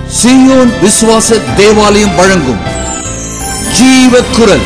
சீயோன் விசுவாச தேவாலயம் வழங்கும் ஜீவ குரல்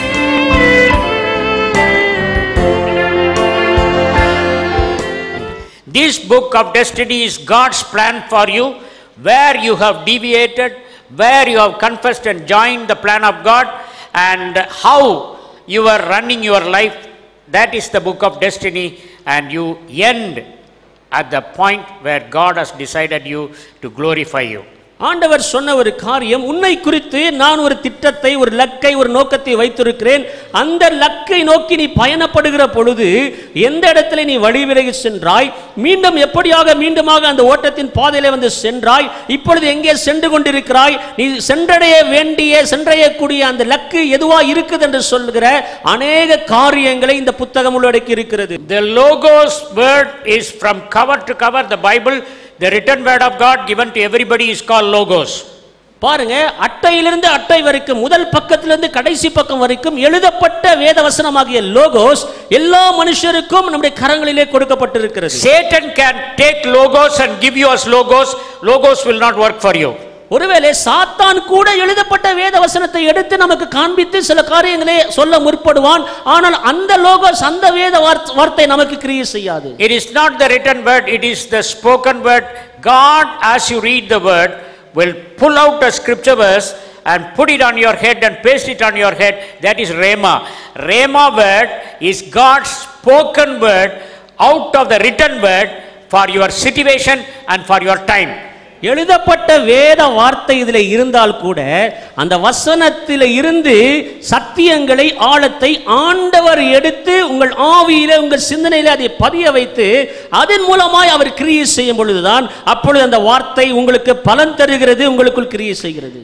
This book of destiny is God's plan for you, where you have deviated, where you have confessed and joined the plan of God, and how you are running your life. That is the book of destiny, and you end at the point where God has decided you to glorify you. ஆண்டவர் சொன்ன ஒரு காரியம் உன்னை குறித்து நான் ஒரு திட்டத்தை ஒரு லக்கை ஒரு நோக்கத்தை வைத்திருக்கிறேன் அந்த லக்கை நோக்கி நீ பயணப்படுகிற பொழுது எந்த இடத்துல நீ வழிவிலகி சென்றாய் மீண்டும் எப்படியாக மீண்டுமாக அந்த ஓட்டத்தின் பாதையில வந்து சென்றாய் இப்பொழுது எங்கே சென்று கொண்டிருக்கிறாய் நீ சென்றடைய வேண்டிய சென்றடையக்கூடிய அந்த லக்கு எதுவா இருக்குது என்று சொல்லுகிற அநேக காரியங்களை இந்த புத்தகம் உள்ளடக்கி இருக்கிறது The Logos word is from cover to cover. The Bible, the written word of God given to everybody is called Logos. பாருங்க அட்டையிலிருந்து அட்டை வரைக்கும் முதல் பக்கத்திலிருந்து கடைசி பக்கம் வரைக்கும் எழுதப்பட்ட வேத வசனமாகிய லோகோஸ் எல்லா மனுஷருக்கும் நம்முடைய கரங்களிலே கொடுக்கப்பட்டிருக்கிறது Satan can take logos and give you as logos. Logos will not work for you. ஒருவேளை சாத்தான் கூட எழுதப்பட்ட வேத வசனத்தை எடுத்து நமக்கு காண்பித்து சில காரியங்களை சொல்ல முற்படுவான் ஆனால் அந்த லோகோஸ் அந்த வேத வார்த்- வார்த்தை நமக்கு கிரியை செய்யாது It is not the written word, it is the spoken word. God, as you read the word, will pull out a scripture verse and put it on your head and paste it on your head. That is Rhema. Rhema word is God's spoken word out of the written word for your situation and for your time. எழுதப்பட்ட வேத வார்த்தை இதில் இருந்தால் கூட அந்த வசனத்தில் இருந்து சத்தியங்களை ஆழத்தை ஆண்டவர் எடுத்து உங்கள் ஆவியில உங்கள் சிந்தனையில அதை பதிய வைத்து அதன் மூலமாய் அவர் கிரியை செய்யும் பொழுதுதான் அப்பொழுது அந்த வார்த்தை உங்களுக்கு பலன் தருகிறது உங்களுக்குள் கிரியை செய்கிறது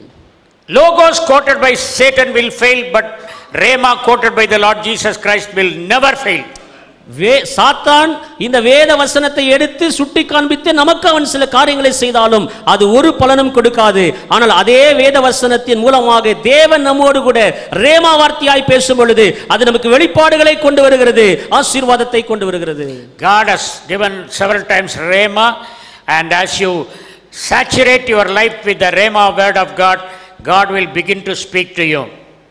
Logos quoted by Satan will fail, but Rhema quoted by the Lord Jesus Christ will never fail. வே சாத்தான் இந்த வேத வசனத்தை எடுத்து சுட்டி காண்பித்து நமக்கு அவன் சில காரியங்களை செய்தாலும் அது ஒரு பலனும் கொடுக்காது ஆனால் அதே வேத வசனத்தின் மூலமாக தேவன் நம்மோடு கூட ரேமா வார்த்தையாய் பேசும் பொழுது அது நமக்கு வெளிப்பாடுகளை கொண்டு வருகிறது ஆசீர்வாதத்தை கொண்டு வருகிறது God has given several times Rhema, and as you saturate your life with the Rhema word of God, God will begin to speak to you.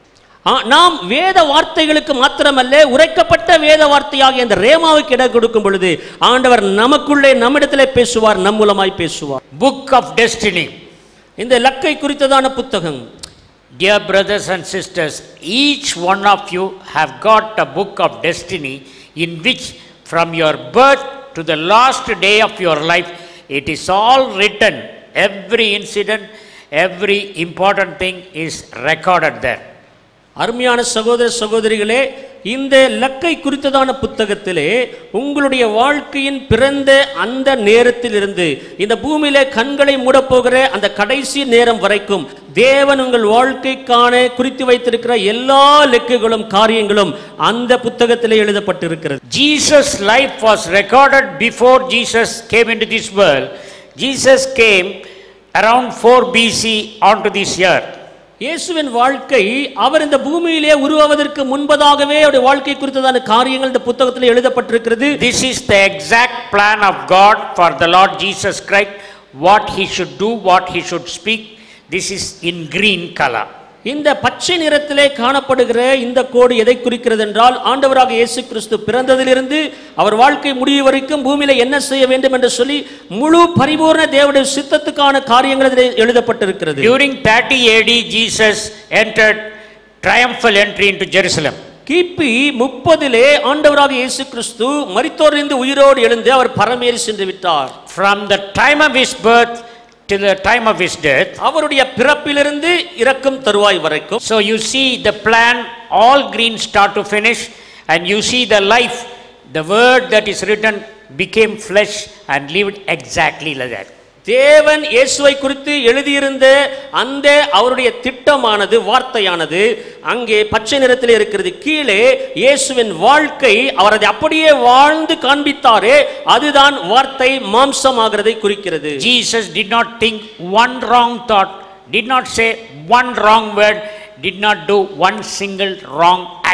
ஆ, நாம் வேத வார்த்தைகளுக்கு மாத்திரமல்ல உரைக்கப்பட்ட வேத வார்த்தையாக இந்த ரேமாவுக்கு இடம் கொடுக்கும் பொழுது ஆண்டவர் நமக்குள்ளே நம்மிடத்திலே பேசுவார் நம் மூலமாய் பேசுவார் Book of Destiny. இந்த லக்கை குறித்ததான புத்தகம் Dear brothers and sisters, each one of you have got a book of destiny in which from your birth to the last day of your life, it is all written. Every incident, every important thing is recorded there. அருமையான சகோதர சகோதரிகளே இந்த லக்கை குறித்ததான புத்தகத்திலே உங்களுடைய வாழ்க்கையின் பிறந்த அந்த நேரத்திலிருந்து இந்த பூமியிலே கண்களை மூடப்போகிற அந்த கடைசி நேரம் வரைக்கும் தேவன் உங்கள் வாழ்க்கைக்கான குறித்து வைத்திருக்கிற எல்லா லெக்குகளும் காரியங்களும் அந்த புத்தகத்திலே எழுதப்பட்டிருக்கிறது Jesus' life was recorded before Jesus came into this world. Jesus came around 4 BC onto this earth. இயேசுவின் வாழ்க்கை அவர் இந்த பூமியிலே உருவாவதற்கு முன்பதாகவே அவருடைய வாழ்க்கை குறித்ததான காரியங்கள் இந்த புத்தகத்தில் எழுதப்பட்டிருக்கிறது This is the exact plan of God for the Lord Jesus Christ, what he should do, what he should speak. This is in green color. இந்த பச்சை நிறத்திலே காணப்படுகிற இந்த கோடு எதை குறிக்கிறது என்றால் ஆண்டவராக இயேசு கிறிஸ்து பிறந்ததிலிருந்து அவர் வாழ்க்கை முடிவு வரைக்கும் பூமியில என்ன செய்ய வேண்டும் என்று சொல்லி முழு பரிபூர்ண தேவனுடைய சித்தத்துக்கான காரியங்கள் இதிலே எழுதப்பட்டிருக்கிறது During 30 AD, Jesus entered triumphal entry into Jerusalem. கிபி முப்பதிலே ஆண்டவராக இயேசு கிறிஸ்து மரித்தோரிலிருந்து உயிரோடு எழுந்து அவர் பரமேறி சென்று விட்டார் From the time of his birth till the time of his death, அவருடைய பிறப்பிலிருந்து இறக்கும் தருவாய் வரைக்கும் So you see the plan, all green start to finish, and you see the life, the word that is written became flesh and lived exactly like that. தேவன் இயேசுவை குறித்து எழுதியிருந்த அந்த அவருடைய திட்டமானது வார்த்தையானது அங்கே பச்சை நிறத்தில் இருக்கிறது கீழே இயேசுவின் வாழ்க்கை அவர் அதை அப்படியே வாழ்ந்து காண்பித்தாரே அதுதான் வார்த்தை மாம்சமாகிறதை குறிக்கிறது Jesus did not think one wrong thought, did not say one wrong word, did not do one single wrong act.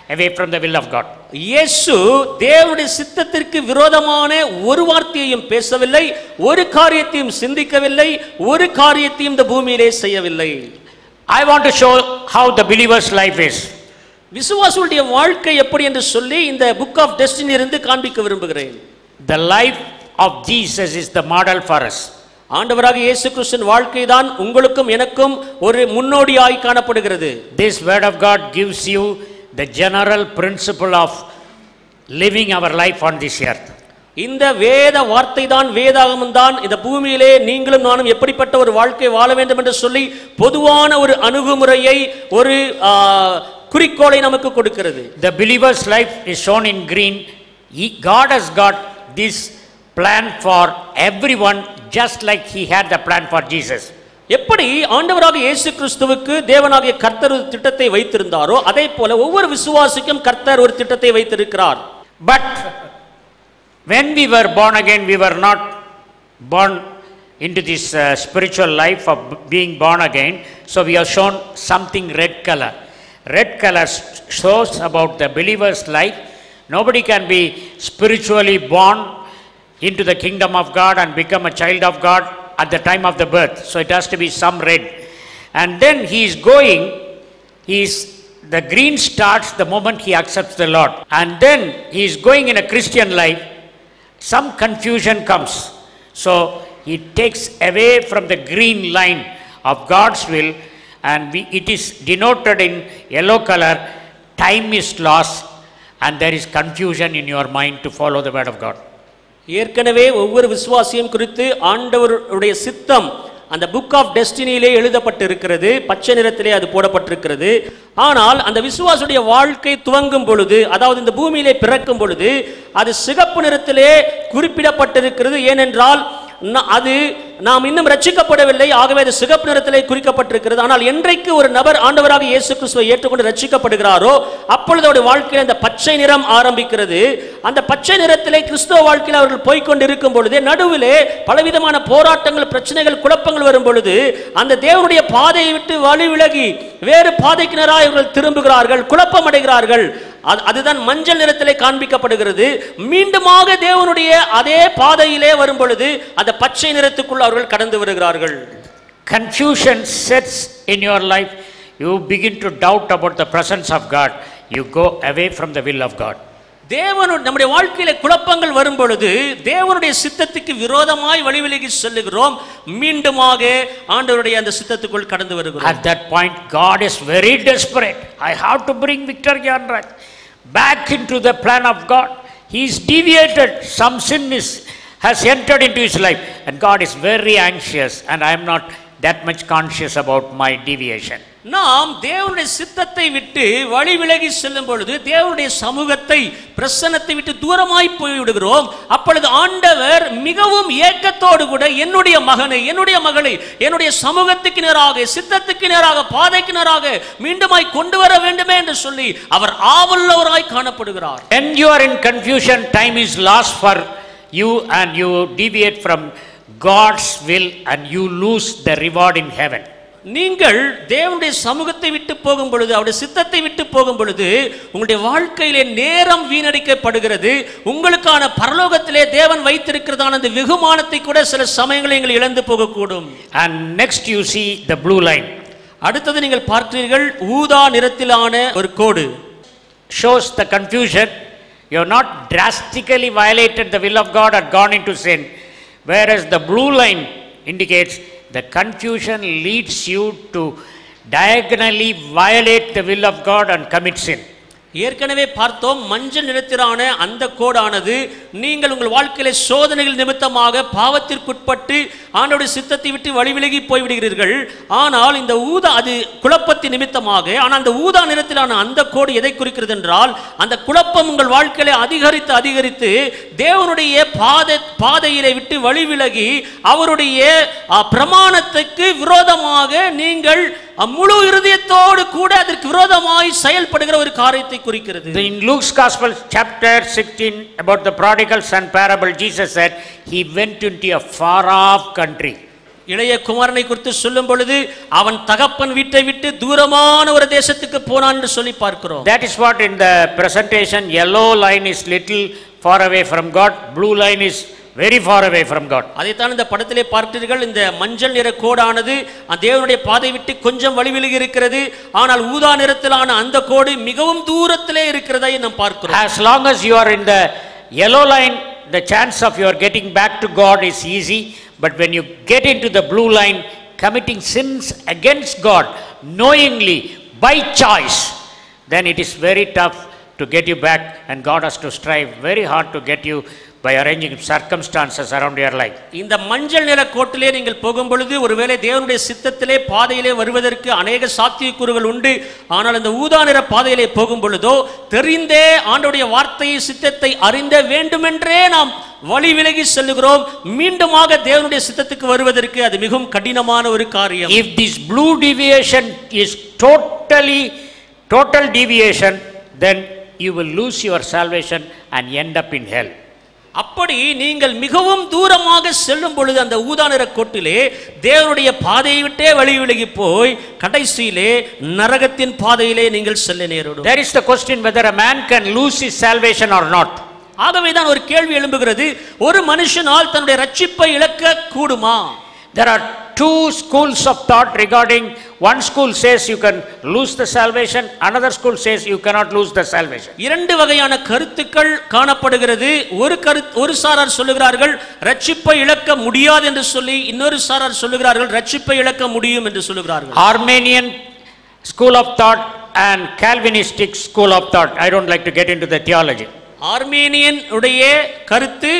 away from the will of God. இயேசு தேவனுடைய சித்தத்திற்கு விரோதமான ஒரு வார்த்தையையும் பேசவில்லை ஒரு காரியத்தையும் சிந்திக்கவில்லை ஒரு காரியத்தையும் இந்த பூமியிலே செய்யவில்லை I want to show how the believer's life is. விசுவாசுடைய வாழ்க்கை எப்படி என்று சொல்லி இந்த புக் ஆஃப் டெஸ்டினி இருந்து காண்பிக்க விரும்புகிறேன் The life of Jesus is the model for us. ஆண்டவராக இயேசு கிறிஸ்துவின் வாழ்க்கை தான் உங்களுக்கும் எனக்கும் ஒரு முன்னோடியாய் காணப்படுகிறது This word of God gives you the general principle of living our life on this earth. இந்த வேத வார்த்தை தான் வேதாகமம் தான் இந்த பூமியிலே நீங்களும் நானும் எப்படிப்பட்ட ஒரு வாழ்க்கை வாழ வேண்டும் என்று சொல்லி பொதுவான ஒரு அணுகுமுறையை ஒரு ஆ, குறிக்கோளை நமக்கு கொடுக்கிறது The believer's life is shown in green. He- God has got this plan for everyone just like he had the plan for Jesus. எப்படி ஆண்டவராக இயேசு கிறிஸ்துவுக்கு தேவனாகிய கர்த்தர் ஒரு திட்டத்தை வைத்திருந்தாரோ அதே போல ஒவ்வொரு விசுவாசிக்கும் கர்த்தர் ஒரு திட்டத்தை வைத்திருக்கிறார் But when we were born again, we were not born into this uh, spiritual life of b- being born again. So we are shown something red color. Red color s- shows about the believer's life. Nobody can be spiritually born into the kingdom of God and become a child of God at the time of the birth. So it has to be some red. And then he is going he is the green starts the moment he accepts the lord and then he is going in a christian life some confusion comes so he takes away from the green line of god's will and we, it is denoted in yellow color time is lost and there is confusion in your mind to follow the word of god ஏற்கனவே ஒவ்வொரு விசுவாசியும் குறித்து ஆண்டவருடைய சித்தம் அந்த book of டெஸ்டினியிலே எழுதப்பட்டிருக்கிறது பச்சை நிறத்திலே அது போடப்பட்டிருக்கிறது ஆனால் அந்த விசுவாசுடைய வாழ்க்கை துவங்கும் பொழுது அதாவது இந்த பூமியிலே பிறக்கும் பொழுது அது சிகப்பு நிறத்திலே குறிப்பிடப்பட்டிருக்கிறது ஏனென்றால் ந- அது நாம் இன்னும் ரட்சிக்கப்படவில்லை ஆகவே அது சிகப்பு நிறத்திலே குறிக்கப்பட்டிருக்கிறது ஆனால் என்றைக்கு ஒரு நபர் ஆண்டவராக இயேசு கிறிஸ்துவை ஏற்றுக்கொண்டு ரட்சிக்கப்படுகிறாரோ அப்பொழுது அவருடைய வாழ்க்கையில் அந்த பச்சை நிறம் ஆரம்பிக்கிறது அந்த பச்சை நிறத்திலே கிறிஸ்துவ வாழ்க்கையில் அவர்கள் போய்க்கொண்டு இருக்கும் பொழுது நடுவிலே பலவிதமான போராட்டங்கள் பிரச்சனைகள் குழப்பங்கள் வரும் பொழுது அந்த தேவனுடைய பாதையை விட்டு வழி விலகி வேறு பாதைக்கினராக இவர்கள் திரும்புகிறார்கள் குழப்பம் அடைகிறார்கள் அது- அதுதான் மஞ்சள் நிறத்திலே காண்பிக்கப்படுகிறது மீண்டுமாக தேவனுடைய அதே பாதையிலே வரும் பொழுது அந்த பச்சை நிறத்துக்குள் அவர்கள் கடந்து வருகிறார்கள் confusion sets in your life you begin to doubt about the presence of god you go away from the will of god தேவனு நம்முடைய வாழ்க்கையில குழப்பங்கள் வரும் பொழுது தேவனுடைய சித்தத்துக்கு விரோதமாய் வழிவிலகி செல்லுகிறோம் மீண்டுமாக ஆண்டவருடைய அந்த சித்தத்துக்குள் கடந்து வருகிறோம் At that point, God is very desperate. I have to bring Victor Gyanraj back into the plan of God. He is deviated. Some sin is, has entered into his life. And God is very anxious, and I am not that much conscious about my deviation. நாம் தேவனுடைய சித்தத்தை விட்டு வழி விலகி செல்லும் பொழுது தேவனுடைய சமூகத்தை பிரசன்னத்தை விட்டு தூரமாய் போய்விடுகிறோம் அப்பொழுது ஆண்டவர் மிகவும் ஏக்கத்தோடு கூட என்னுடைய மகனை என்னுடைய மகளை என்னுடைய சமூகத்துக்கு நேராக சித்தத்துக்கு நேராக பாதைக்கு நேராக மீண்டுமாய் கொண்டு வர வேண்டுமே என்று சொல்லி அவர் ஆவல்லவராய் காணப்படுகிறார் When you are in confusion, time is lost for you, and you deviate from God's will, and you lose the reward in heaven. நீங்கள் தேவனுடைய சமூகத்தை விட்டு போகும் பொழுது அவருடைய சித்தத்தை விட்டு போகும் பொழுது உங்களுடைய வாழ்க்கையிலே நேரம் வீணடிக்கப்படுகிறது உங்களுக்கான பரலோகத்திலே தேவன் வைத்திருக்கிறதான அந்த வெகுமானத்தை கூட சில சமயங்களில் நீங்கள் இழந்து போகக்கூடும் And next, you see the blue line. அடுத்தது நீங்கள் பார்க்கிறீர்கள் ஊதா நிறத்திலான ஒரு கோடு shows the confusion. You have not drastically violated the will of God or gone into sin. Whereas the blue line indicates the confusion leads you to diagonally violate the will of God and commit sin. ஏற்கனவே பார்த்தோம் மஞ்சள் நிறத்திலான அந்த கோடானது நீங்கள் உங்கள் வாழ்க்கையில சோதனைகள் நிமித்தமாக பாவத்திற்குட்பட்டு ஆண்டோடைய சித்தத்தை விட்டு வழிவிலகி போய்விடுகிறீர்கள் ஆனால் இந்த ஊதா அது குழப்பத்தின் நிமித்தமாக ஆனால் அந்த ஊதா நிறத்திலான அந்த கோடு எதை குறிக்கிறது என்றால் அந்த குழப்பம் உங்கள் வாழ்க்கையில அதிகரித்து அதிகரித்து தேவனுடைய பாதை பாதையிலே விட்டு வழிவிலகி அவருடைய அ, பிரமாணத்துக்கு விரோதமாக நீங்கள் அ, முழு இருதயத்தோடு கூட அதற்கு விரோதமாய் செயல்படுகிற ஒரு காரியத்தை குறிக்கிறது In Luke's Gospel, chapter 16, about the prodigal son parable, Jesus said, He went into a far off country. இளைய குமாரனை குறித்து சொல்லும் பொழுது அவன் தகப்பன் வீட்டை விட்டு தூரமான ஒரு தேசத்துக்கு போனான் என்று சொல்லி பார்க்கிறோம் That is what in the presentation, yellow line is little far away from God, blue line is very far away from God. அதைத்தான் இந்த படத்திலே பார்த்தீர்கள் இந்த மஞ்சள் நிற கோடானது அந்த தேவனுடைய பாதை விட்டு கொஞ்சம் வழி விலகி இருக்கிறது ஆனால் ஊதா நிறத்திலான அந்த கோடு மிகவும் தூரத்திலே இருக்கிறதை நாம் பார்க்கிறோம் As long as you are in the yellow line, the chance of your getting back to God is easy. But when you get into the blue line, committing sins against God knowingly by choice, then it is very tough to get you back, and God has to strive very hard to get you by arranging circumstances around your life. இந்த மஞ்சள் நிற கோட்டிலே நீங்கள் போகும் பொழுது ஒருவேளை தேவனுடைய சித்தத்திலே பாதையிலே வருவதற்கு அநேக சாத்தியக்கூறுகள் உண்டு ஆனால் இந்த ஊதா நிற பாதையிலே போகும் பொழுதோ தெரிந்தே ஆண்டுடைய வார்த்தையை சித்தத்தை அறிந்த வேண்டுமென்றே நாம் வழி விலகி செல்லுகிறோம் மீண்டுமாக தேவனுடைய சித்தத்துக்கு வருவதற்கு அது மிகவும் கடினமான ஒரு காரியம் If this blue deviation is totally, total deviation, then you will lose your salvation and end up in hell. அப்படி நீங்கள் மிகவும் தூரமாக செல்லும் பொழுது அந்த ஊதா நிற கோட்டிலே தேவனுடைய பாதையை விட்டே வழி விலகி போய் கடைசியிலே நரகத்தின் பாதையிலே நீங்கள் செல்ல நேரிடும் There is the question whether a man can lose his salvation or not. ஆகவே தான் ஒரு கேள்வி எழும்புகிறது ஒரு மனுஷனால் தன்னுடைய ரட்சிப்பை இழக்க கூடுமா There are two schools of thought regarding one school says you can lose the salvation, another school says you cannot lose the salvation. இரண்டு வகையான கருத்துக்கள் காணப்படுகிறது ஒரு கரு ஒரு சாரார் சொல்லுகிறார்கள் ரட்சிப்பை இழக்க முடியாது என்று சொல்லி இன்னொரு சாரார் சொல்லுகிறார்கள் ரட்சிப்பை இழக்க முடியும் என்று சொல்லுகிறார்கள் Armenian school of thought and Calvinistic school of thought. I don't like to get into the theology. Arminian உடைய கருத்து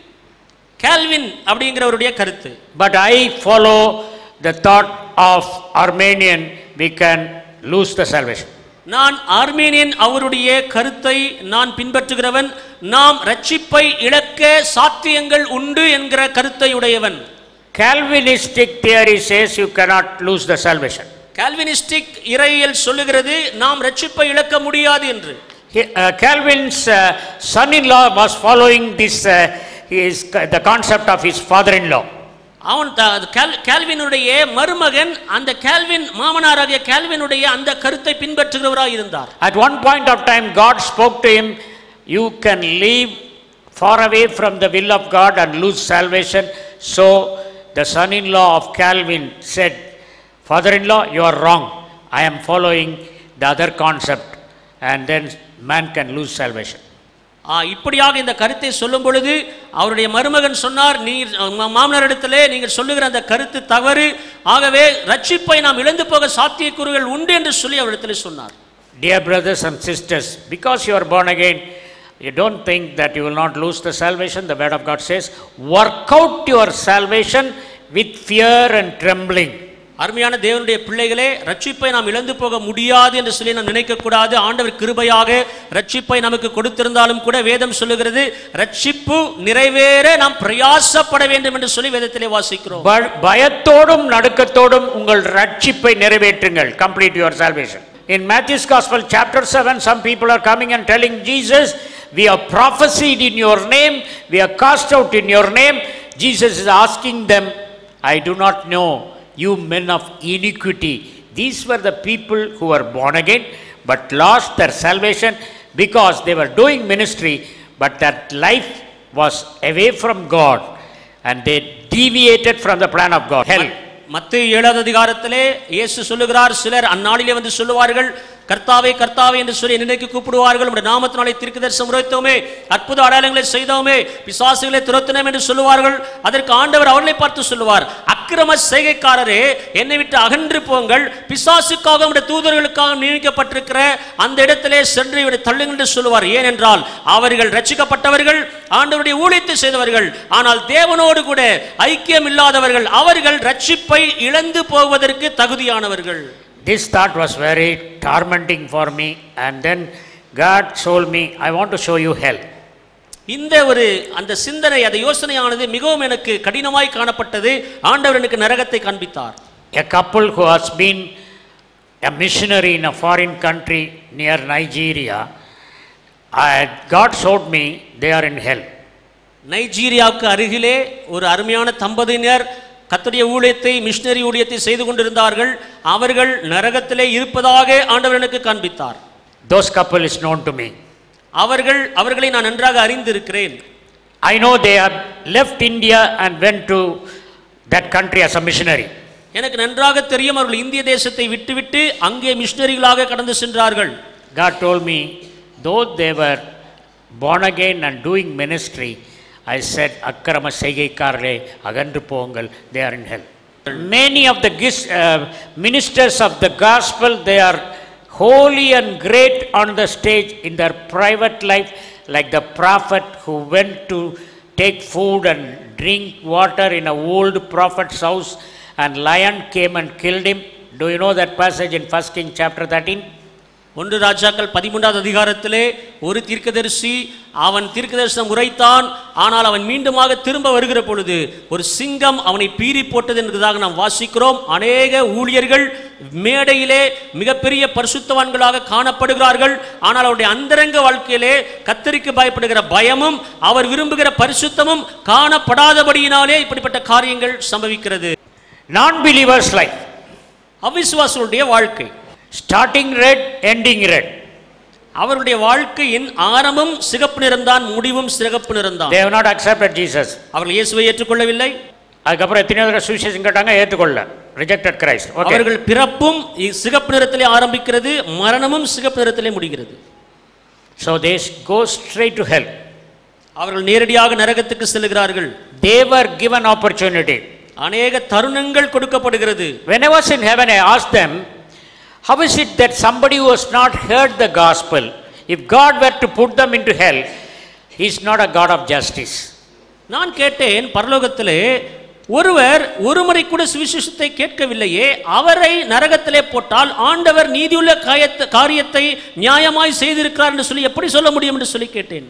கால்வின் அப்படிங்கிறவருடைய கருத்து But I follow the thought of Armenian, we can lose the salvation. நான் Arminian அவருடைய கருத்தை நான் பின்பற்றுகிறவன் நாம் ரட்சிப்பை இழக்க சாத்தியங்கள் உண்டு என்கிற கருத்தை உடையவன் Calvinistic theory says you cannot lose the salvation. கால்வினிஸ்டிக் இறையியல் சொல்லுகிறது நாம் ரட்சிப்பை இழக்க முடியாது என்று He- uh, Calvin's uh, son-in-law was following this, uh, his, the concept of his father-in-law. அவன் த- கால்- கால்வினுடைய மருமகன் அந்த கால்வின் மாமனாராகிய கால்வினுடைய அந்த கருத்தை பின்பற்றுகிறவராய் இருந்தார் At one point of time, God spoke to him, you can live far away from the will of God and lose salvation. So the son-in-law of Calvin said, father-in-law, you are wrong. I am following the other concept and then man can lose salvation. ஆ, இப்படியாக இந்த கருத்தை சொல்லும் பொழுது அவருடைய மருமகன் சொன்னார் நீ மாமனாரிடத்திலே நீங்கள் சொல்லுகிற அந்த கருத்து தவறு ஆகவே ரட்சிப்பை நாம் இழந்து போக சாத்தியக்கூறுகள் உண்டு என்று சொல்லி அவரிடத்திலே சொன்னார் Dear brothers and sisters, because you are born again, you don't think that you will not lose the salvation. The word of God says, work out your salvation with fear and trembling. அருமையான தேவனுடைய பிள்ளைகளே ரட்சிப்பை நாம் இழந்து போக முடியாது என்று சொல்லி நாம் நினைக்கக்கூடாது ஆண்டவர் கிருபையாக ரட்சிப்பை நமக்கு கொடுத்திருந்தாலும் கூட வேதம் சொல்லுகிறது ரட்சிப்பு நிறைவேற நாம் பிரயாசப்பட வேண்டும் என்று சொல்லி வேதத்திலே வாசிக்கிறோம் ப- பயத்தோடும் நடுக்கத்தோடும் உங்கள் ரட்சிப்பை நிறைவேற்றுங்கள் complete your salvation in matthew's gospel chapter 7 some people are coming and telling jesus we have prophesied in your name we have cast out in your name jesus is asking them i do not know you men of iniquity these were the people who were born again but lost their salvation because they were doing ministry but that life was away from god and they deviated from the plan of God. Hell. மத்திய ஏழாவது அதிகாரத்திலே இயேசு சொல்லுகிறார் சிலர் அந்நாளிலே வந்து சொல்லுவார்கள் கர்த்தாவே கர்த்தாவே என்று சொல்லி நினைக்கு கூப்பிடுவார்கள் உடைய நாமத்தினாலே தீர்க்கதரிசனம் உரைத்தோமே அற்புத அடையாளங்களை செய்தோமே பிசாசுகளை துரத்தினோம் என்று சொல்லுவார்கள் அதற்கு ஆண்டவர் அவர்களை பார்த்து சொல்லுவார் அக்கிரம செய்கைக்காரரே என்னை விட்டு அகன்று போங்கள் பிசாசுக்காக உடைய தூதர்களுக்காக நியமிக்கப்பட்டிருக்கிற அந்த இடத்திலே சென்று இவரை தள்ளுங்கள் என்று சொல்லுவார் ஏனென்றால் அவர்கள் ரட்சிக்கப்பட்டவர்கள் ஆண்டவருடைய ஊழியத்தை செய்தவர்கள் ஆனால் தேவனோடு கூட ஐக்கியம் இல்லாதவர்கள் அவர்கள் ரட்சிப்பை இழந்து போவதற்கு தகுதியானவர்கள் This thought was very tormenting for me, and then God told me, I want to show you hell. இந்த ஒரு அந்த சிந்தனை அந்த யோசனையானது மிகவும் எனக்கு கடினமாய் காணப்பட்டது ஆண்டவர் எனக்கு நரகத்தை காண்பித்தார் A couple who has been a missionary in a foreign country near Nigeria, I, God showed me they are in hell. நைஜீரியாவுக்கு அருகிலே ஒரு அருமையான தம்பதியினர் கர்த்தருடைய ஊழியத்தை மிஷினரி ஊழியத்தை செய்து கொண்டிருந்தார்கள் அவர்கள் நரகத்திலே இருப்பதாக ஆண்டவர் எனக்கு காண்பித்தார் Those couple is known to me. அவர்கள் அவர்களை நான் நன்றாக அறிந்திருக்கிறேன் I know they have left India and went to that country as a missionary. எனக்கு நன்றாக தெரியும் அவர்கள் இந்திய தேசத்தை விட்டுவிட்டு அங்கே மிஷினரிகளாக கடந்து சென்றார்கள் God told me, though they were born again and doing ministry, I said, Akkarama Seigaikarle, Agandru Pongal, they are in hell. Many of the gis- uh, ministers of the gospel, they are holy and great on the stage in their private life, like the prophet who went to take food and drink water in a old prophet's house, and lion came and killed him. Do you know that passage in 1 King chapter 13? ஒன்று ராஜாக்கள் பதிமூன்றாவது அதிகாரத்திலே ஒரு தீர்க்கதரிசி அவன் தீர்க்கதரிசனம் உரைத்தான் ஆனால் அவன் மீண்டுமாக திரும்ப வருகிற பொழுது ஒரு சிங்கம் அவனை பீறி போட்டது என்பதாக நாம் வாசிக்கிறோம் அநேக ஊழியர்கள் மேடையிலே மிகப்பெரிய பரிசுத்தவான்களாக காணப்படுகிறார்கள் ஆனால் அவருடைய அந்தரங்க வாழ்க்கையிலே கத்தரிக்கு பயப்படுகிற பயமும் அவர் விரும்புகிற பரிசுத்தமும் காணப்படாதபடியினாலே இப்படிப்பட்ட காரியங்கள் சம்பவிக்கிறது Non-believers' life. அவிசுவாசனுடைய வாழ்க்கை starting red, ending red. அவருடைய வாழ்க்கையின் ஆரம்பம் சிகப்பு நிறம்தான் முடிவும் சிகப்பு நிறம்தான் They have not accepted Jesus. அவர்கள் இயேசுவை ஏற்றுக்கொள்ளவில்லை அதுக்கப்புறம் எத்தனையோ தடவை சுவிசேஷம் கேட்டாங்க ஏற்றுக்கொள்ள ரிஜெக்டட் கிரைஸ்ட் ஓகே அவர்கள் பிறப்பும் இ- சிகப்பு நிறத்திலே ஆரம்பிக்கிறது மரணமும் சிகப்பு நிறத்திலே முடிகிறது so they go straight to hell அவர்கள் நேரடியாக நரகத்துக்கு செல்கிறார்கள் தேவர் கிவன் ஆப்பர்ச்சுனிட்டி அநேக தருணங்கள் கொடுக்கப்படுகிறது When I was in heaven, I asked them, How is it that somebody who has not heard the gospel, if God were to put them into hell, He is not a God of justice? நான் கேட்டேன் பரலோகத்திலே ஒருவர் ஒருமுறை கூட சுவிசேஷத்தை கேட்கவில்லையே அவரை நரகத்திலே போட்டால் ஆண்டவர் நீதியுள்ள காயத்த காரியத்தை நியாயமாய் செய்திருக்கிறார் என்று சொல்லி எப்படி சொல்ல முடியும் என்று சொல்லி கேட்டேன்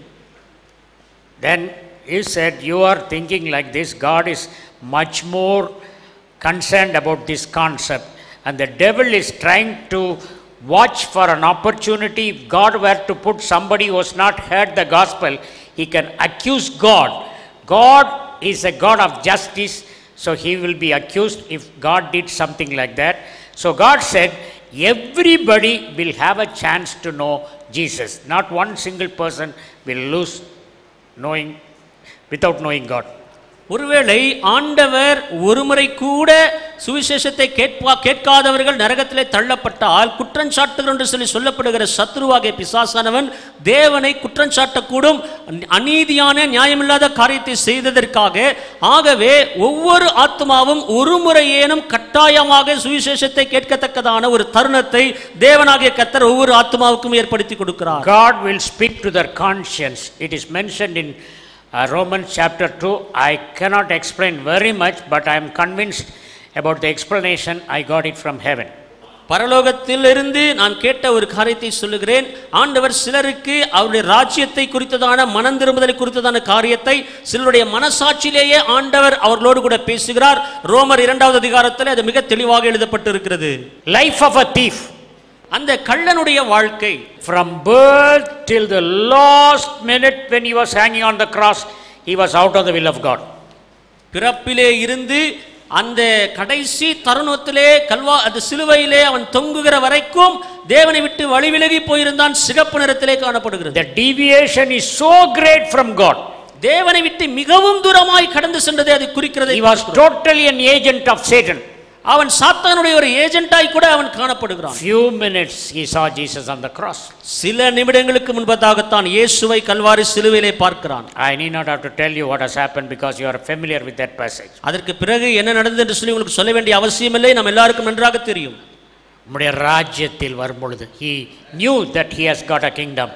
Then he said, You are thinking like this. God is much more concerned about this concept. And the devil is trying to watch for an opportunity. If God were to put somebody who has not heard the gospel, he can accuse God. God is a God of justice, so he will be accused if God did something like that. So God said, Everybody will have a chance to know Jesus. Not one single person will lose knowing without knowing God. ஒருவேளை ஆண்டவர் ஒருமுறை கூட சுவிசேஷத்தை கேட்பா கேட்காதவர்கள் நரகத்திலே தள்ளப்பட்டால் குற்றம் சாட்டுகிறோம் என்று சொல்லி சொல்லப்படுகிற சத்ருவாகிய பிசாசானவன் தேவனை குற்றம் சாட்டக்கூடும் அநீதியான நியாயமில்லாத காரியத்தை செய்ததற்காக ஆகவே ஒவ்வொரு ஆத்மாவும் ஒரு முறையேனும் கட்டாயமாக சுவிசேஷத்தை கேட்கத்தக்கதான ஒரு தருணத்தை தேவனாகிய கத்தர் ஒவ்வொரு ஆத்மாவுக்கும் ஏற்படுத்தி கொடுக்கிறார் God will speak to their conscience. It is mentioned in uh, Romans chapter 2. I cannot explain very much, but I am convinced about the explanation. I got it from heaven. பரலோகத்திலிருந்து நான் கேட்ட ஒரு காரியத்தை சொல்லுகிறேன் ஆண்டவர் சிலருக்கு அவருடைய ராஜ்யத்தை குறித்ததான மனம் திரும்புதலை குறித்ததான காரியத்தை சிலருடைய மனசாட்சியிலேயே ஆண்டவர் அவர்களோடு கூட பேசுகிறார் ரோமர் இரண்டாவது அதிகாரத்தில் அது மிக தெளிவாக எழுதப்பட்டிருக்கிறது Life of a thief. அந்த கள்ளனுடைய வாழ்க்கை From birth till the last minute when he was hanging on the cross, he was out of the will of God. பிறப்பிலே இருந்து அந்த கடைசி தருணத்திலே கல்வா அந்த சிலுவையிலே அவன் தொங்குகிற வரைக்கும் தேவனை விட்டு வழி விலகி போயிருந்தான் சிகப்பு நிறத்திலே காணப்படுகிறது The deviation is so great from God. தேவனை விட்டு மிகவும் தூரமாய் கடந்து சென்றதை அது குறிக்கிறது He was totally an agent of Satan. அவன் சாத்தானுடைய ஒரு ஏஜென்ட்டாய் கூட அவன் காணப்படுகிறான் Few minutes he saw Jesus on the cross. சில நிமிடங்களுக்கு முன்பதாகத்தான் இயேசுவை கல்வாரி சிலுவையிலே பார்க்கிறான் I need not have to tell you what has happened because you are familiar with that passage. அதற்கு பிறகு என்ன நடந்தது என்று சொல்லி உங்களுக்கு சொல்ல வேண்டிய அவசியமில்லை நம்ம எல்லாருக்கும் நன்றாக தெரியும் உம்முடைய ராஜ்யத்தில் வரும்பொழுது he knew that he has got a kingdom.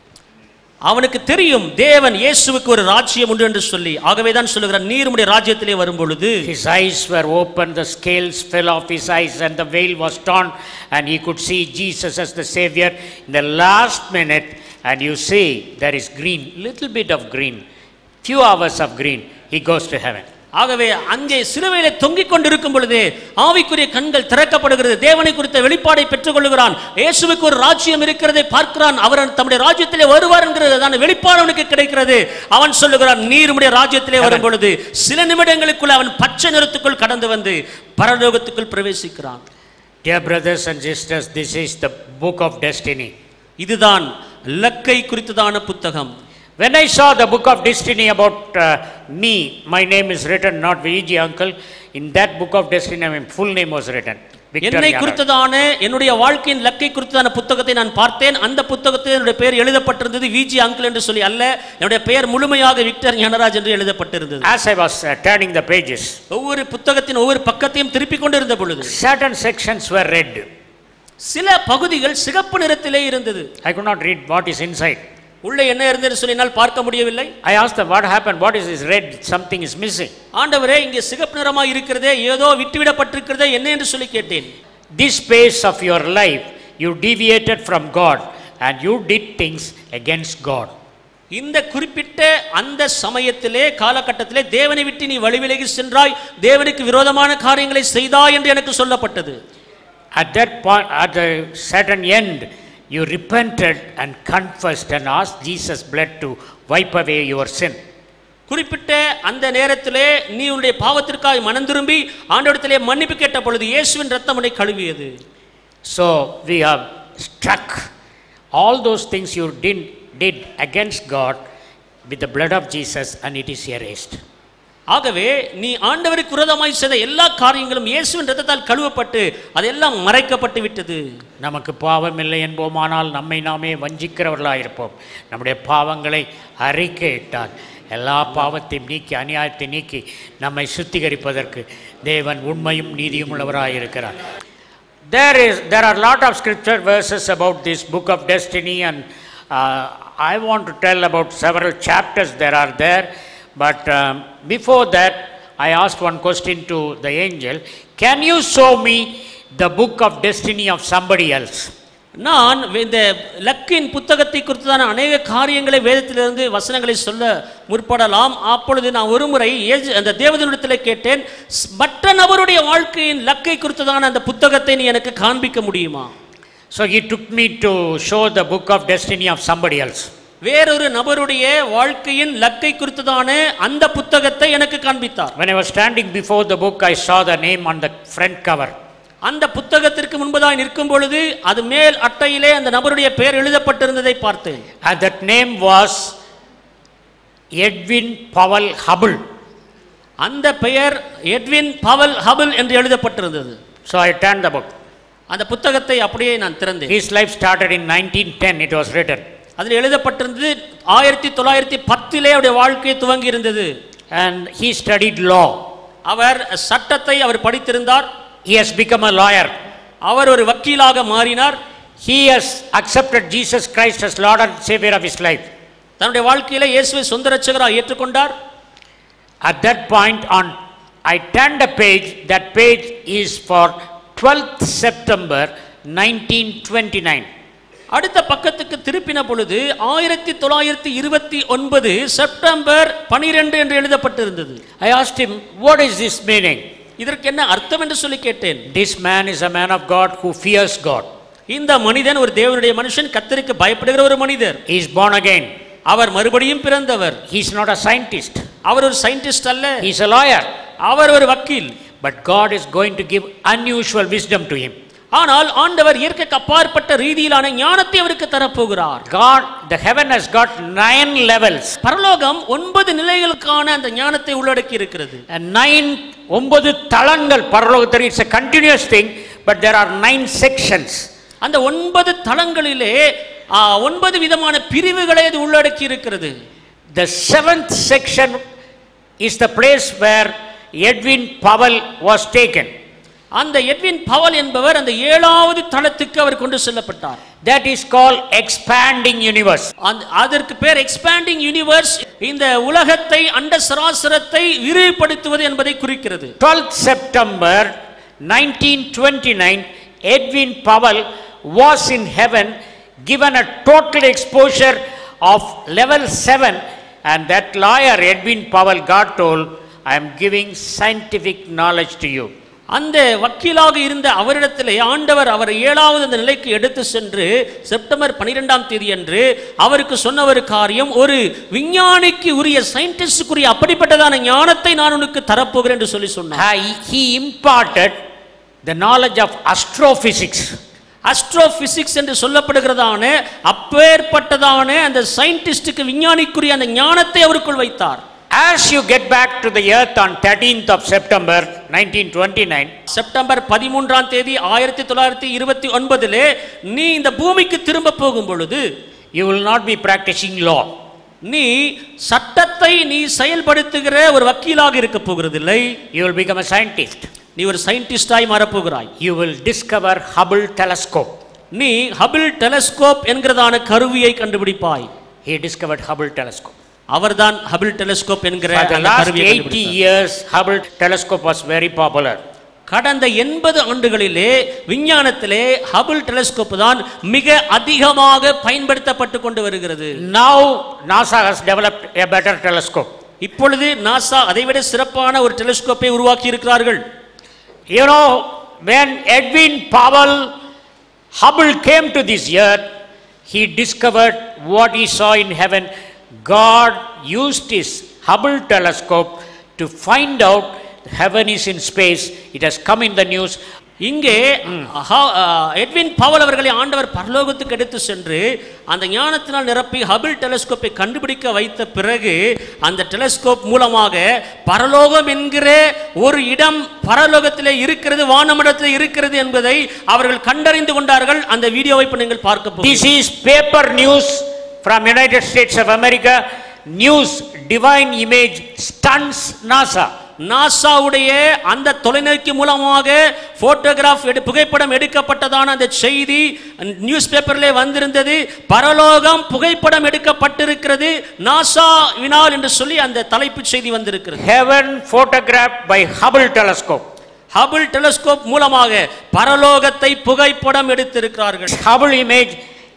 அவனுக்கு தெரியும் தேவன் இயேசுவுக்கு ஒரு ராஜ்யம் உண்டு என்று சொல்லி ஆகவே தான் சொல்லுகிறான் நீர் உம்முடைய ராஜ்யத்திலே வரும் பொழுது His eyes were opened, the scales fell off his eyes, and the veil was torn, and he could see Jesus as the Savior. In the last minute, and you see there is green, little bit of green, few hours of green, he goes to heaven. ஆகவே அங்கே சிலுவையிலே தொங்கிக் கொண்டிருக்கும் பொழுதே ஆவிக்குரிய கண்கள் திறக்கப்படுகிறது தேவனை குறித்த வெளிப்பாடை பெற்றுக்கொள்கிறான் இயேசுவுக்கு ஒரு ராஜ்யம் இருக்கிறதை பார்க்கிறான் அவர் தம்முடைய ராஜ்யத்திலே வருவார் என்கிறதான வெளிப்பாடு அவனுக்கு கிடைக்கிறது அவன் சொல்லுகிறான் நீர் உம்முடைய ராஜ்யத்திலே வரும் பொழுது சில நிமிடங்களுக்குள் அவன் பச்சை நிறத்துக்குள் கடந்து வந்து பரலோகத்துக்குள் பிரவேசிக்கிறான் Dear brothers and sisters, this is the book of destiny. இதுதான் லக்கை குறித்ததான புத்தகம் When I saw the book of destiny about uh, me, my name is written, not VG uncle. In that book of destiny, my full name was written. Victor என்னை Yadav. குறித்ததான என்னுடைய வாழ்க்கையின் லக்கை குறித்ததான புத்தகத்தை நான் பார்த்தேன் அந்த புத்தகத்தில் என்னுடைய பெயர் எழுதப்பட்டிருந்தது விஜி அங்கிள் என்று சொல்லி அல்ல என்னுடைய பெயர் முழுமையாக விக்டர் ஞானராஜ் என்று எழுதப்பட்டிருந்தது As I was uh, turning the pages, ஒவ்வொரு புத்தகத்தின் ஒவ்வொரு பக்கத்தையும் திருப்பிக் கொண்டிருந்த பொழுது certain sections were read. சில பகுதிகள் சிகப்பு நிறத்திலே இருந்தது I could not read what is inside. உள்ளே என்ன இருந்தது சொல்லி என்னால் பார்க்க முடியவில்லை I asked them, What happened? What is this red? Something is missing. ஆண்டவரே இங்கே சிகப்பு நிறமா இருக்கிறதே ஏதோ விட்டுவிடப்பட்டிருக்கிறதே என்ன என்று சொல்லி கேட்டேன் This phase of your life, you deviated from God and you did things against God. இந்த குறிப்பிட்ட அந்த சமயத்திலே காலகட்டத்திலே தேவனை விட்டு நீ வழிவிலகி சென்றாய் தேவனுக்கு விரோதமான காரியங்களை செய்தாய் என்று எனக்கு சொல்லப்பட்டது At that point, at the certain end, you repented and confessed and asked Jesus' blood to wipe away your sin. குறிப்பிட்ட அந்த நேரத்திலே நீ உன்னுடைய பாவத்திற்காக மனம் திரும்பி ஆண்டவரிடத்திலே மன்னிப்பு கேட்ட பொழுது இயேசுவின் ரத்தம் உன்னை கழுவியது So we have struck all those things you did, did against God with the blood of Jesus and it is erased. ஆகவே நீ ஆண்டவருக்கு விரோதமாய் செய்த எல்லா காரியங்களும் இயேசுவின் ரத்தத்தால் கழுவப்பட்டு அதெல்லாம் மறைக்கப்பட்டு விட்டது நமக்கு பாவம் இல்லை என்போமானால் நம்மை நாமே வஞ்சிக்கிறவர்களாயிருப்போம் நம்முடைய பாவங்களை அறிக்கையிட்டால் எல்லா பாவத்தையும் நீக்கி அநியாயத்தை நீக்கி நம்மை சுத்திகரிப்பதற்கு தேவன் உண்மையும் நீதியும் உள்ளவராயிருக்கிறார் There is there are a lot of scripture verses about this book of destiny and uh, I want to tell about several chapters there are there but um, before that I asked one question to the angel can you show me the book of destiny of somebody else நான் இந்த லக்கின் புத்தகத்தை குறித்ததான அநேக காரியங்களை வேதத்திலிருந்து வசனங்களை சொல்ல முற்படலாம் அப்பொழுது நான் ஒருமுறை ஏஜ்- அந்த தேவதனிடத்தில் கேட்டேன் "ஸ்- மற்ற நபருடைய வாழ்க்கையின் லக்கை குறித்ததான அந்த புத்தகத்தை நீ எனக்கு காண்பிக்க முடியுமா So he took me to show the book of destiny of somebody else. வேறொரு நபருடைய வாழ்க்கையின் லக்கை குறித்ததான அந்த புத்தகத்தை எனக்கு காண்பித்தார் When I was standing before the book, I saw the name on the front cover. அந்த புத்தகத்திற்கு முன்பதாய் நிற்கும் பொழுது அது மேல் அட்டையிலே அந்த நபருடைய பெயர் எழுதப்பட்டிருந்ததை பார்த்தேன் And that name was Edwin Powell Hubble. அந்த பெயர் எட்வின் பவல் ஹபிள் என்று எழுதப்பட்டிருந்தது So I turned the book. அந்த புத்தகத்தை அப்படியே நான் திறந்தேன் His life started in 1910, it was written. அதில் எழுதப்பட்டிருந்தது ஆயிரத்தி தொள்ளாயிரத்தி பத்திலே அவருடைய வாழ்க்கை துவங்கி இருந்தது And he studied law. அவர் சட்டத்தை அவர் படித்திருந்தார் He has become a lawyer. அவர் ஒரு வக்கீலாக மாறினார் He has accepted Jesus Christ as Lord and Savior of his life. தன்னுடைய வாழ்க்கையில இயேசுவை சொந்த ரட்சகராக ஏற்றுக்கொண்டார் At that point on, I turned a page, that page is for 12th September 1929. அடுத்த பக்கத்துக்கு திருப்பின பொழுது ஆயிரத்தி தொள்ளாயிரத்தி இருபத்தி ஒன்பது செப்டம்பர் பனிரெண்டு என்று எழுதப்பட்டிருந்தது I asked him, what is this meaning? இதற்கு என்ன அர்த்தம் என்று சொல்லி கேட்டேன் This man is a man of God who fears God. இந்த மனிதன் ஒரு தேவனுடைய மனுஷன் கத்தருக்கு பயப்படுகிற ஒரு மனிதர் He is born again. அவர் மறுபடியும் பிறந்தவர் He is not a scientist. அவர் ஒரு சயின்டிஸ்ட் அல்ல He is a lawyer. அவர் ஒரு வக்கீல் But God is going to give unusual wisdom to him. ஆனால் ஆண்டவர் இயற்கைக்கு அப்பாற்பட்ட ரீதியிலான ஞானத்தை அவருக்கு தரப்போகிறார் God, the heaven has got nine levels. பரலோகம் ஒன்பது நிலைகளுக்கான அந்த ஞானத்தை உள்ளடக்கி இருக்கிறது And nine, ஒன்பது தளங்கள் பரலோகத்தில் it's a continuous thing, but there are nine sections. அந்த ஒன்பது தளங்களிலே ஆ, ஒன்பது விதமான பிரிவுகளை அது உள்ளடக்கி இருக்கிறது The seventh section is the place where Edwin Powell was taken. அந்த எட்வின் பவல் என்பவர் அந்த ஏழாவது தளத்துக்கு அவர் கொண்டு செல்லப்பட்டார் That is called expanding universe. அந்த அதற்கு பேர் எக்ஸ்பேண்டிங் யூனிவர்ஸ் இந்த உலகத்தை அண்ட சராசரத்தை விரிவுபடுத்துவது என்பதை குறிக்கிறது 12th September 1929, Edwin Powell was in heaven given a total exposure of level 7 and that lawyer Edwin Powell God told, I am giving scientific knowledge to you. அந்த வக்கீலாக இருந்த அவரிடத்திலே ஆண்டவர் அவரை ஏழாவது அந்த நிலைக்கு எடுத்து சென்று செப்டம்பர் பனிரெண்டாம் தேதி அன்று அவருக்கு சொன்ன ஒரு காரியம் ஒரு விஞ்ஞானிக்கு உரிய சயின்டிஸ்டுக்குரிய அப்படிப்பட்டதான ஞானத்தை நான் உனக்கு தரப்போகிறேன் என்று சொல்லி சொன்னார் Uh, he- he imparted the knowledge of astrophysics. Astrophysics என்று சொல்லப்படுகிறதான அப்பேற்பட்டதான அந்த சயின்டிஸ்டுக்கு விஞ்ஞானிக்குரிய அந்த ஞானத்தை அவருக்குள் வைத்தார் As you get back to the earth on 13th of September 1929, September பதிமூன்றாம் தேதி ஆயிரத்தி தொள்ளாயிரத்தி இருபத்தி ஒன்பதிலே நீ இந்த பூமிக்கு திரும்ப போகும் பொழுது you will not be practicing law. நீ சட்டத்தை நீ செயல்படுத்துகிற ஒரு வக்கீலாக இருக்க போகிறதில்லை You will become a scientist. நீ ஒரு சயின்டிஸ்டாய் மாறப்போகிறாய் You will discover Hubble telescope. நீ ஹபிள் டெலஸ்கோப் என்கிறதான கருவியை கண்டுபிடிப்பாய் He discovered Hubble telescope. அவர்தான் ஹபிள் டெலஸ்கோப் என்கிற For the அந்த last கருவியை 80 கண்டுபிடித்தார். years, Hubble telescope was very popular. கடந்த எண்பது ஆண்டுகளிலே விஞ்ஞானத்திலே ஹபிள் டெலஸ்கோப் தான் மிக அதிகமாக பயன்படுத்தப்பட்டு கொண்டு வருகிறது Now, NASA has developed a better telescope. இப்பொழுது நாசா அதைவிட சிறப்பான ஒரு டெலிஸ்கோப்பை உருவாக்கி இருக்கிறார்கள் You know, when Edwin Powell Hubble came to this earth, he discovered what he saw in heaven. God used his Hubble telescope to find out heaven is in space. It has come in the news. இங்கே ஹ- ஆ, Edwin Powell அவர்களை ஆண்டவர் பரலோகத்துக்கு எடுத்து சென்று அந்த ஞானத்தினால் நிரப்பி ஹபிள் டெலஸ்கோப்பை கண்டுபிடிக்க வைத்த பிறகு அந்த டெலஸ்கோப் மூலமாக பரலோகம் என்கிற ஒரு இடம் பரலோகத்திலே இருக்கிறது வானமண்டலத்திலே இருக்கிறது என்பதை அவர்கள் கண்டறிந்து கொண்டார்கள் அந்த வீடியோவை இப்ப நீங்கள் பார்க்க போகிறீர்கள் This is paper news from United States of America. News divine image stuns NASA. நாசாவுடைய அந்த தொலைநோக்கி மூலமாக போட்டோகிராஃப் எடு புகைப்படம் எடுக்கப்பட்டதான அந்த செய்தி நியூஸ் பேப்பர்ல வந்திருந்தது பரலோகம் புகைப்படம் எடுக்கப்பட்டிருக்கிறது நாசாவினால் என்று சொல்லி அந்த தலைப்புச் செய்தி வந்திருக்கிறது Heaven photographed by Hubble telescope. Hubble telescope மூலமாக பரலோகத்தை புகைப்படம் எடுத்திருக்கிறார்கள் Hubble image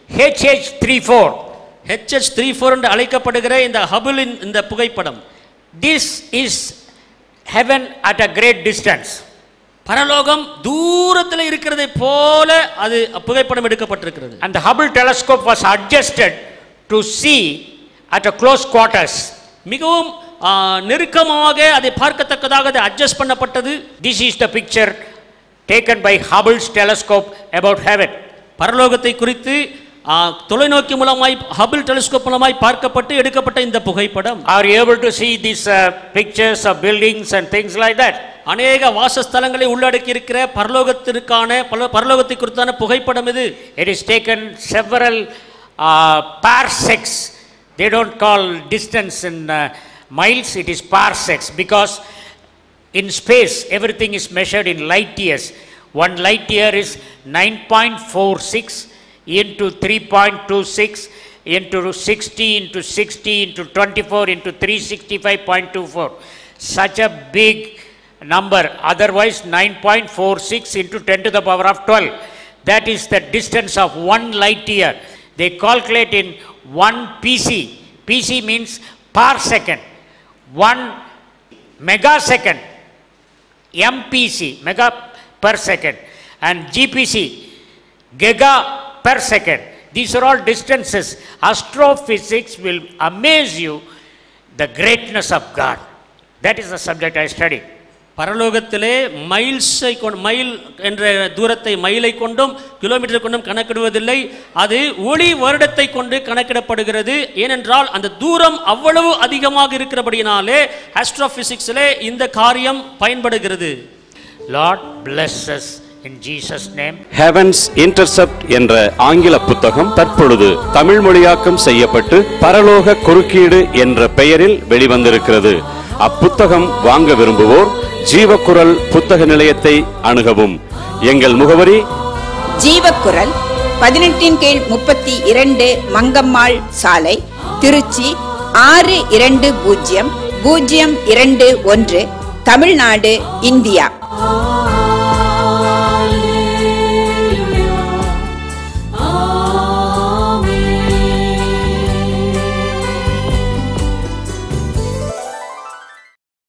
HH34. HH three four என்று அழைக்கப்படுகிற இந்த ஹபிளின் இந்த புகைப்படம் This is heaven at a great distance. பரலோகம் தூரத்தில் இருக்கிறதை போல அது புகைப்படம் எடுக்கப்பட்டிருக்கிறது And the Hubble telescope was adjusted to see at a close quarters. மிகவும் ஆ, நெருக்கமாக அதை பார்க்கத்தக்கதாக அது அட்ஜஸ்ட் பண்ணப்பட்டது This is the picture taken by Hubble's telescope about heaven. பரலோகத்தை குறித்து ஆ, தொலைநோக்கி மூலமாய் ஹபிள் டெலிஸ்கோப் மூலமாய் பார்க்கப்பட்டு எடுக்கப்பட்ட இந்த புகைப்படம் Are you able to see these uh, pictures of buildings and things like that? அநேக வாசஸ்தலங்களை உள்ளடக்கி இருக்கிற பரலோகத்திற்கான பல பரலோகத்தை குறித்தான புகைப்படம் இது It is taken several uh, parsecs. They don't call distance in uh, miles, it is parsecs because in space everything is measured in light years. One light year is 9.46 into 3.26 into 60 into 60 into 24 into 365.24. Such a big number, otherwise 9.46 into 10 to the power of 12. That is the distance of one light year. They calculate in one PC. PC means parsecond. One megasecond. MPC, mega per second. And GPC, giga per second. These are all distances. Astrophysics will amaze you the greatness of God. That is the subject I study. பரலோகத்திலே மைல்ஸை கொண்டு mile என்ற தூரத்தை மைலை கொண்டும் kilometre கொண்டும் கணக்கிடுவதில்லை அது ஒளி வருடத்தை கொண்டு கணக்கிடப்படுகிறது ஏனென்றால் அந்த தூரம் அவ்வளவு அதிகமாக இருக்கிறபடியினாலே ஆஸ்ட்ரோபிசிக்ஸிலே இந்த காரியம் பயன்படுகிறது Lord bless us in Jesus' name. Heavens intercept என்ற ஆங்கில புத்தகம் தற்பொழுது தமிழ் மொழியாக்கம் செய்யப்பட்டு பரலோக குறுக்கீடு என்ற பெயரில் வெளிவந்திருக்கிறது அப்புத்தகம் வாங்க விரும்புவோர் ஜீவக்குரல் புத்தக நிலையத்தை அணுகவும் எங்கள் முகவரி ஜீவக்குரல் பதினெட்டின் கீழ் முப்பத்தி இரண்டு மங்கம்மாள் சாலை திருச்சி ஆறு இரண்டு பூஜ்ஜியம் பூஜ்ஜியம் இரண்டு ஒன்று தமிழ்நாடு இந்தியா